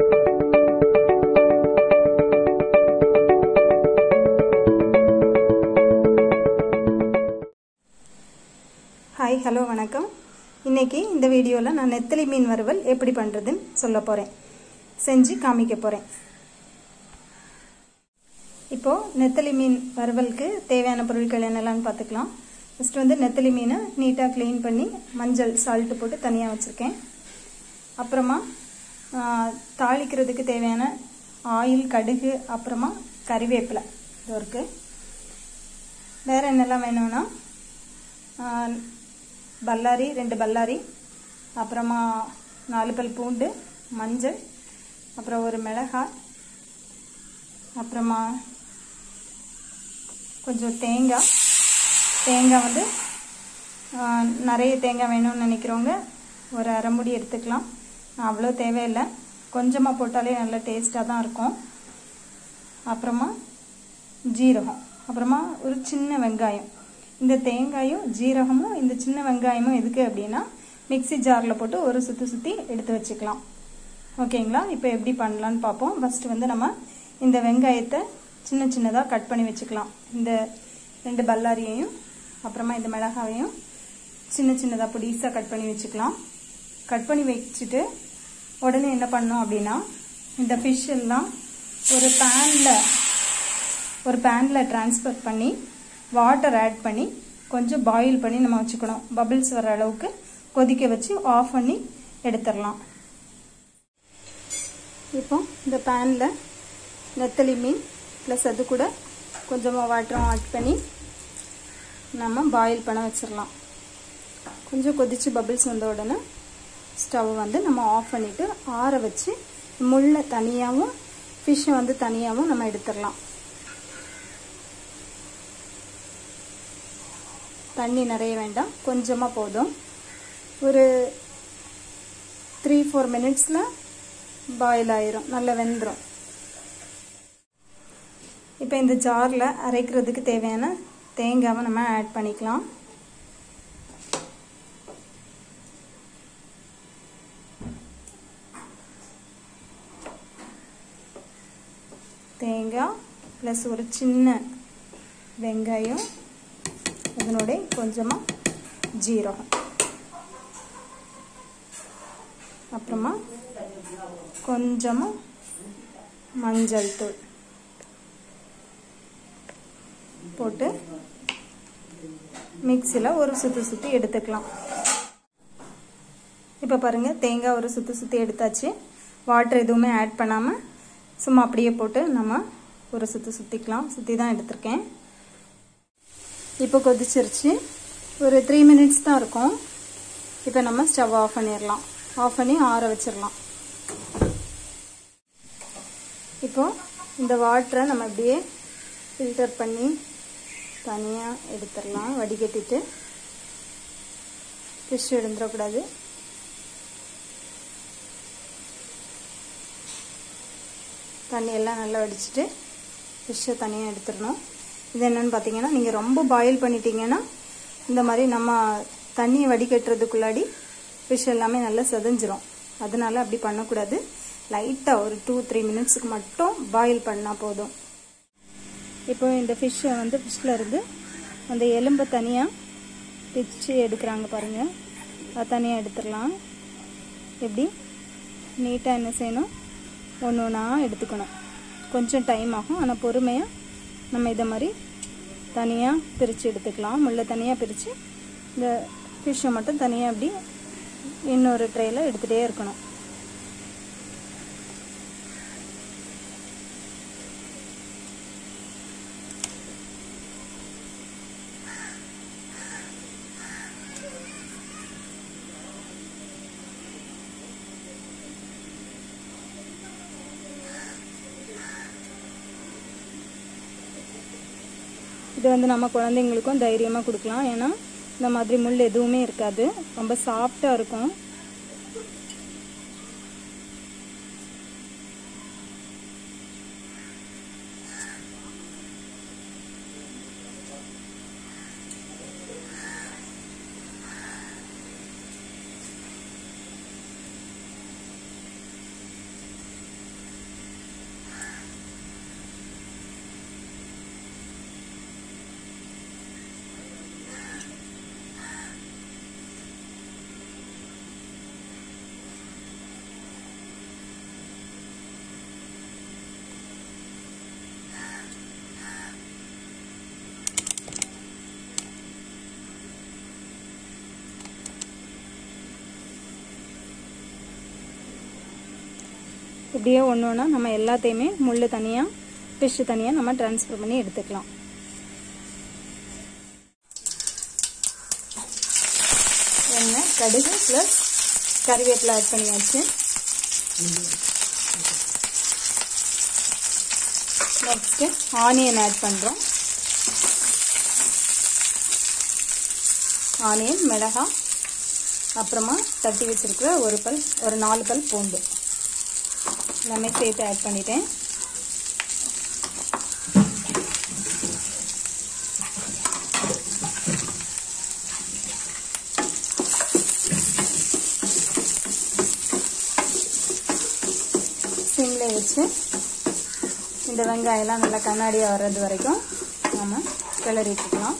hi hello வணக்கம் இன்னைக்கு இந்த வீடியோவில் நான் நெத்தலி மீன் வறுவல் எப்படி பண்ணுறதுன்னு சொல்ல போகிறேன் செஞ்சு காமிக்க போகிறேன் இப்போது நெத்தலி மீன் வறுவலுக்கு தேவையான பொருட்கள் என்னெல்லாம்னு பார்த்துக்கலாம் ஃபஸ்ட்டு வந்து நெத்தலி மீனை நீட்டாக க்ளீன் பண்ணி மஞ்சள் சால்ட்டு போட்டு தனியாக வச்சுருக்கேன் அப்புறமா தாளிக்கிறதுக்கு தேவையான ஆயில் கடுகு அப்புறமா கறிவேப்பிலை இது இருக்குது வேறு என்னெல்லாம் வேணும்னா பல்லாரி ரெண்டு பல்லாரி அப்புறமா நாலு பல் பூண்டு மஞ்சள் அப்புறம் ஒரு மிளகாய் அப்புறமா கொஞ்சம் தேங்காய் தேங்காய் வந்து நிறைய தேங்காய் வேணும்னு நினைக்கிறவங்க ஒரு அரை முடி எடுத்துக்கலாம் அவ்வளோ தேவையில்லை கொஞ்சமாக போட்டாலே நல்ல டேஸ்ட்டாக தான் இருக்கும் அப்புறமா ஜீரகம் அப்புறமா ஒரு சின்ன வெங்காயம் இந்த தேங்காயும் ஜீரகமும் இந்த சின்ன வெங்காயமும் எதுக்கு அப்படின்னா மிக்சி ஜாரில் போட்டு ஒரு சுற்றி சுற்றி எடுத்து வச்சுக்கலாம் ஓகேங்களா இப்போ எப்படி பண்ணலான்னு பார்ப்போம் ஃபஸ்ட்டு வந்து நம்ம இந்த வெங்காயத்தை சின்ன சின்னதாக கட் பண்ணி வச்சுக்கலாம் இந்த ரெண்டு பல்லாரியையும் அப்புறமா இந்த மிளகாவையும் சின்ன சின்னதாக பொடிசாக கட் பண்ணி வச்சுக்கலாம் கட் பண்ணி வச்சுட்டு உடனே என்ன பண்ணோம் அப்படின்னா இந்த ஃபிஷ் எல்லாம் ஒரு பேனில் ஒரு பேனில் ட்ரான்ஸ்ஃபர் பண்ணி வாட்டர் ஆட் பண்ணி கொஞ்சம் பாயில் பண்ணி நம்ம வச்சுக்கணும் பபிள்ஸ் வர அளவுக்கு கொதிக்க வச்சு ஆஃப் பண்ணி எடுத்துடலாம் இப்போ இந்த பேனில் நெத்தலி மீன் ப்ளஸ் அது கூட கொஞ்சமாக வாட்டரும் ஆட் பண்ணி நம்ம பாயில் பண்ண வச்சிடலாம் கொஞ்சம் கொதித்து பபிள்ஸ் வந்த உடனே ஸ்டவ் வந்து நம்ம ஆஃப் பண்ணிவிட்டு ஆற வச்சு முள்ளை தனியாகவும் ஃபிஷ்ஷை வந்து தனியாகவும் நம்ம எடுத்துடலாம் தண்ணி நிறைய வேண்டாம் கொஞ்சமாக போதும் ஒரு த்ரீ ஃபோர் மினிட்ஸில் பாயில் ஆயிரும் நல்லா வெந்துடும் இப்போ இந்த ஜாரில் அரைக்கிறதுக்கு தேவையான தேங்காவை நம்ம ஆட் பண்ணிக்கலாம் தேங்காய் ப்ளஸ் ஒரு சின்ன வெங்காயம் இதனுடைய கொஞ்சமாக ஜீரகம் அப்புறமா கொஞ்சமாக மஞ்சள் தூள் போட்டு மிக்சியில் ஒரு சுற்றி சுற்றி எடுத்துக்கலாம் இப்போ பாருங்கள் தேங்காய் ஒரு சுற்றி சுற்றி எடுத்தாச்சு வாட்டர் எதுவுமே ஆட் பண்ணாமல் சும்மா அப்படியே போட்டு நம்ம ஒரு சுற்றி சுற்றிக்கலாம் சுற்றி தான் எடுத்திருக்கேன் இப்போ கொதிச்சிருச்சு ஒரு த்ரீ மினிட்ஸ் தான் இருக்கும் இப்போ நம்ம ஸ்டவ் ஆஃப் பண்ணிடலாம் ஆஃப் பண்ணி ஆற வச்சிடலாம் இப்போ இந்த வாட்டரை நம்ம அப்படியே ஃபில்டர் பண்ணி தனியாக எடுத்துடலாம் வடிகட்டிட்டு ஃபிஷ் எழுந்துடக்கூடாது தண்ணியெல்லாம் நல்லா வடிச்சிட்டு ஃபிஷ்ஷை தனியாக எடுத்துடணும் இது என்னன்னு பார்த்தீங்கன்னா நீங்கள் ரொம்ப பாயில் பண்ணிட்டீங்கன்னா இந்த மாதிரி நம்ம தண்ணியை வடிகட்டுறதுக்குள்ளாடி ஃபிஷ் எல்லாமே நல்லா செதஞ்சிரும் அதனால அப்படி பண்ணக்கூடாது லைட்டாக ஒரு டூ த்ரீ மினிட்ஸுக்கு மட்டும் பாயில் பண்ணால் போதும் இப்போ இந்த ஃபிஷ்ஷை வந்து ஃபிஷ்ஷில் இருந்து அந்த எலும்பை தனியாக பிச்சு எடுக்கிறாங்க பாருங்கள் அதை தனியாக எடுத்துடலாம் எப்படி நீட்டாக என்ன செய்யணும் ஒன்று ஒன்றா எடுத்துக்கணும் கொஞ்சம் டைம் ஆகும் ஆனால் பொறுமையாக நம்ம இதை மாதிரி தனியாக பிரித்து எடுத்துக்கலாம் முள்ளை தனியாக பிரித்து இந்த ஃபிஷ்ஷை மட்டும் தனியாக அப்படி இன்னொரு ட்ரேயில் எடுத்துகிட்டே இருக்கணும் இது வந்து நம்ம குழந்தைங்களுக்கும் தைரியமாக கொடுக்கலாம் ஏன்னா இந்த மாதிரி முள் எதுவுமே இருக்காது ரொம்ப சாஃப்டாக இருக்கும் இப்படியே ஒன்று ஒன்றா நம்ம எல்லாத்தையுமே முள் தனியாக ஃபிஷ்ஷு தனியாக நம்ம ட்ரான்ஸ்ஃபர் பண்ணி எடுத்துக்கலாம் எண்ணெய் கடுகு ப்ளஸ் கறிவேப்பிலை ஆட் பண்ணியாச்சு நெக்ஸ்ட்டு ஆனியன் ஆட் பண்ணுறோம் ஆனியன் மிளகாய் அப்புறமா தட்டி வச்சிருக்கிற ஒரு பல் ஒரு நாலு பல் பூண்டு எல்லாமே சேர்த்து ஆட் பண்ணிட்டேன் சிம்மில் வச்சு இந்த வெங்காயம்லாம் நல்லா கண்ணாடியாக வர்றது வரைக்கும் நம்ம கிளறி விட்டுக்கலாம்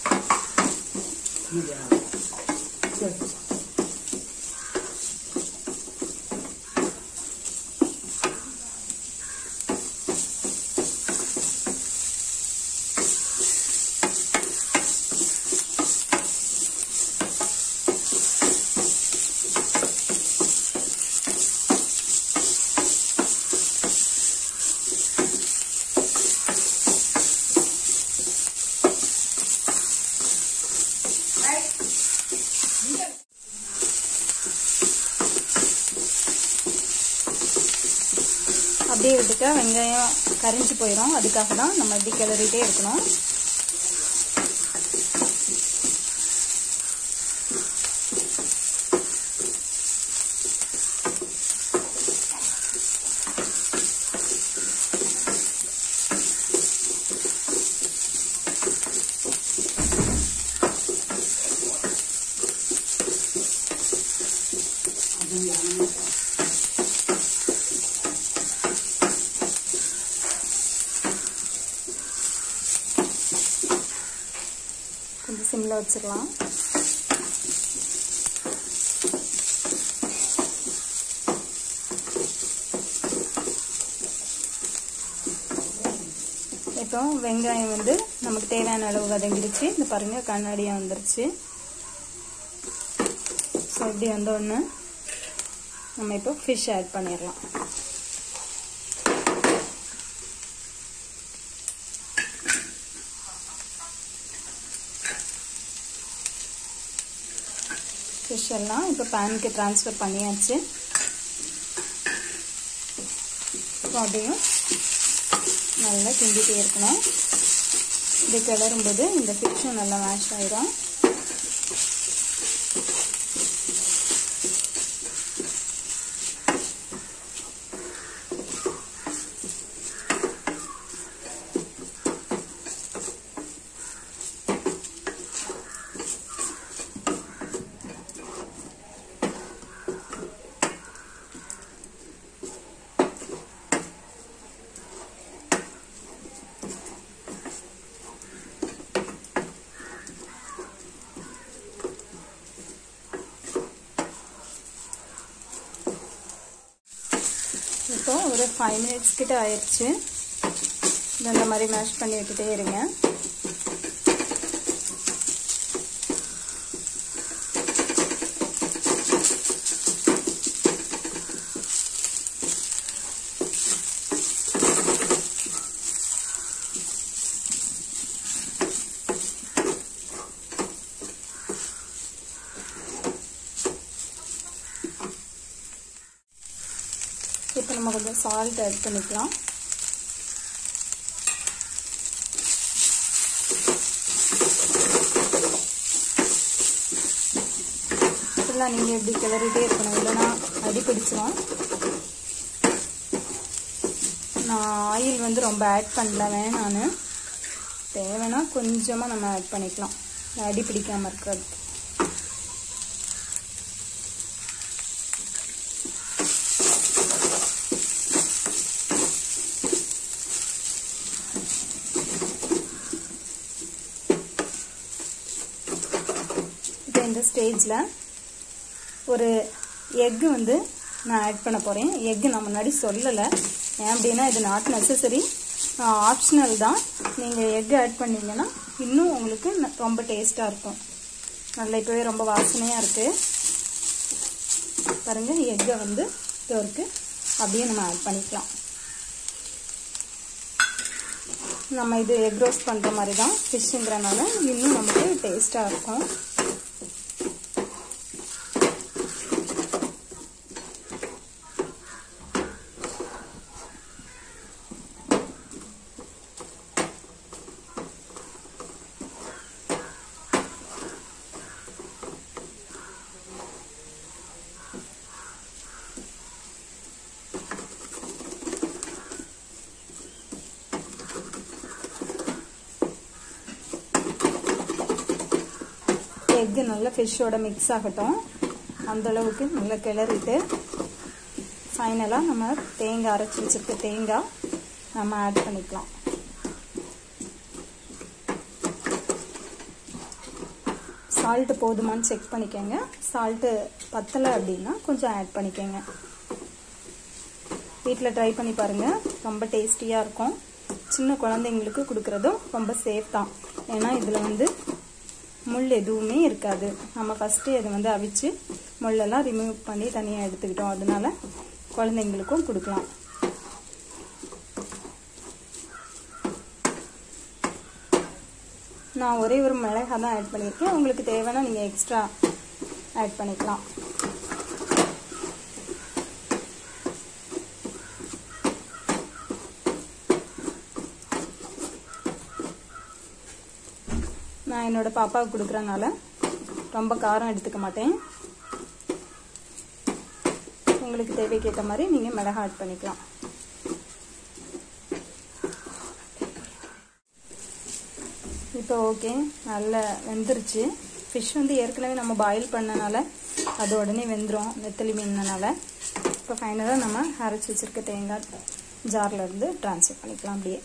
அப்படியே விட்டுட்டா வெங்காயம் கரிஞ்சு போயிடும் அதுக்காக தான் நம்ம இப்படி கிளறிட்டே இருக்கணும் கொஞ்சம் சிம்மில் வச்சிடலாம் இப்போ வெங்காயம் வந்து நமக்கு தேவையான அளவு வதங்கிடுச்சு இந்த பாருங்க கண்ணாடியாக வந்துருச்சு ஸோ இப்படி வந்தோடனே நம்ம இப்போ ஃபிஷ் ஆட் பண்ணிடலாம் ஃபிஷ் எல்லாம் இப்போ பேனுக்கு ட்ரான்ஸ்ஃபர் பண்ணியாச்சு அதையும் நல்லா கிண்டிகிட்டே இருக்கணும் இது கிளறும்போது இந்த ஃபிஷ்ஷும் நல்லா மேஷ் ஆயிரும் இப்போ ஒரு ஃபைவ் மினிட்ஸ் கிட்ட ஆயிடுச்சு இந்த மாதிரி மேஷ் பண்ணி விட்டுட்டே இருங்க இப்போ நம்ம கொஞ்சம் சால்ட் ஆட் பண்ணிக்கலாம் ஃபுல்லாக நீங்கள் எப்படி கிளறிட்டே இருக்கணும் இல்லைன்னா அடி பிடிச்சிரும் நான் ஆயில் வந்து ரொம்ப ஆட் பண்ணல வேணான்னு தேவைன்னா கொஞ்சமாக நம்ம ஆட் பண்ணிக்கலாம் அடி பிடிக்காமல் இருக்கிறது இப்போ இந்த ஸ்டேஜில் ஒரு எக்கு வந்து நான் ஆட் பண்ண போகிறேன் எக்கு நான் முன்னாடி சொல்லலை ஏன் அப்படின்னா இது நாட் நெசசரி ஆப்ஷனல் தான் நீங்கள் எக்கு ஆட் பண்ணீங்கன்னா இன்னும் உங்களுக்கு ரொம்ப டேஸ்ட்டாக இருக்கும் நல்லா இப்போவே ரொம்ப வாசனையாக இருக்குது பாருங்கள் எக்கை வந்து இதோருக்கு அப்படியே நம்ம ஆட் பண்ணிக்கலாம் நம்ம இது எக் ரோஸ்ட் பண்ணுற மாதிரி தான் ஃபிஷ்ஷுங்கிறனால இன்னும் நமக்கு டேஸ்ட்டாக இருக்கும் எக்கு நல்லா ஃபிஷ்ஷோட மிக்ஸ் ஆகட்டும் அந்தளவுக்கு நல்லா கிளறிட்டு ஃபைனலாக நம்ம தேங்காய் அரைச்சி வச்சுருக்க தேங்காய் நம்ம ஆட் பண்ணிக்கலாம் சால்ட்டு போதுமான்னு செக் பண்ணிக்கோங்க சால்ட்டு பத்தலை அப்படின்னா கொஞ்சம் ஆட் பண்ணிக்கோங்க வீட்டில் ட்ரை பண்ணி பாருங்கள் ரொம்ப டேஸ்டியாக இருக்கும் சின்ன குழந்தைங்களுக்கு கொடுக்குறதும் ரொம்ப சேஃப் தான் ஏன்னா இதில் வந்து முள் எதுவுமே இருக்காது நம்ம ஃபஸ்ட்டு இதை வந்து அவிச்சு முள்ளெல்லாம் ரிமூவ் பண்ணி தனியாக எடுத்துக்கிட்டோம் அதனால குழந்தைங்களுக்கும் கொடுக்கலாம் நான் ஒரே ஒரு மிளகா தான் ஆட் பண்ணியிருக்கேன் உங்களுக்கு தேவைன்னா நீங்கள் எக்ஸ்ட்ரா ஆட் பண்ணிக்கலாம் நான் என்னோட பாப்பாவுக்கு கொடுக்குறனால ரொம்ப காரம் எடுத்துக்க மாட்டேன் உங்களுக்கு தேவைக்கு ஏற்ற மாதிரி நீங்கள் மிளகா ஆட் பண்ணிக்கலாம் இப்போ ஓகே நல்லா வெந்துருச்சு ஃபிஷ் வந்து ஏற்கனவே நம்ம பாயில் பண்ணனால அது உடனே வெந்துடும் நெத்தலி மீன்னனால இப்போ ஃபைனலாக நம்ம அரைச்சி வச்சுருக்க தேங்காய் ஜாரில் இருந்து ட்ரான்ஸ்ஃபர் பண்ணிக்கலாம் அப்படியே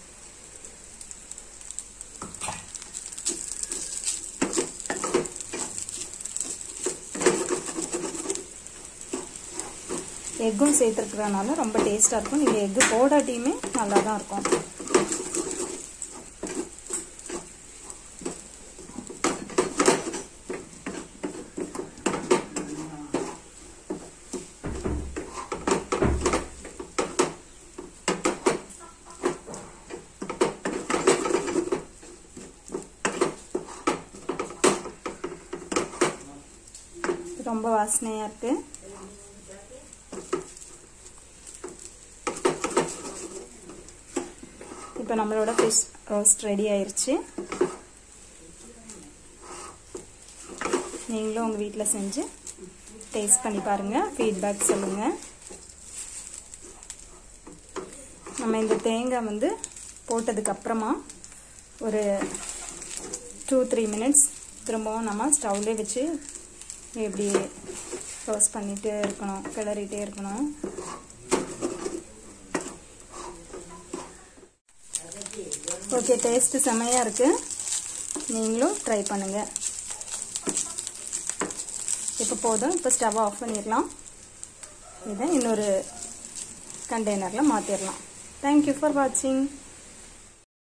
எக்கும் சேர்த்துருக்கிறனால ரொம்ப டேஸ்ட்டாக இருக்கும் நீங்கள் எக்கு போடாட்டியுமே நல்லா தான் இருக்கும் ரொம்ப வாசனையாக இருக்குது இப்போ நம்மளோட ஃபிஷ் ரோஸ்ட் ரெடி ஆயிருச்சு நீங்களும் உங்கள் வீட்டில் செஞ்சு டேஸ்ட் பண்ணி பாருங்கள் ஃபீட்பேக் சொல்லுங்கள் நம்ம இந்த தேங்காய் வந்து போட்டதுக்கு அப்புறமா ஒரு டூ த்ரீ மினிட்ஸ் திரும்பவும் நம்ம ஸ்டவ்லேயே வச்சு இப்படி ரோஸ்ட் பண்ணிகிட்டே இருக்கணும் கிளறிட்டே இருக்கணும் ஓகே டேஸ்ட் செமையாக இருக்குது நீங்களும் ட்ரை பண்ணுங்கள் இப்போ போதும் இப்போ ஸ்டவ் ஆஃப் பண்ணிடலாம் இதை இன்னொரு கண்டெய்னரில் மாற்றிடலாம் தேங்க்யூ ஃபார் வாட்சிங்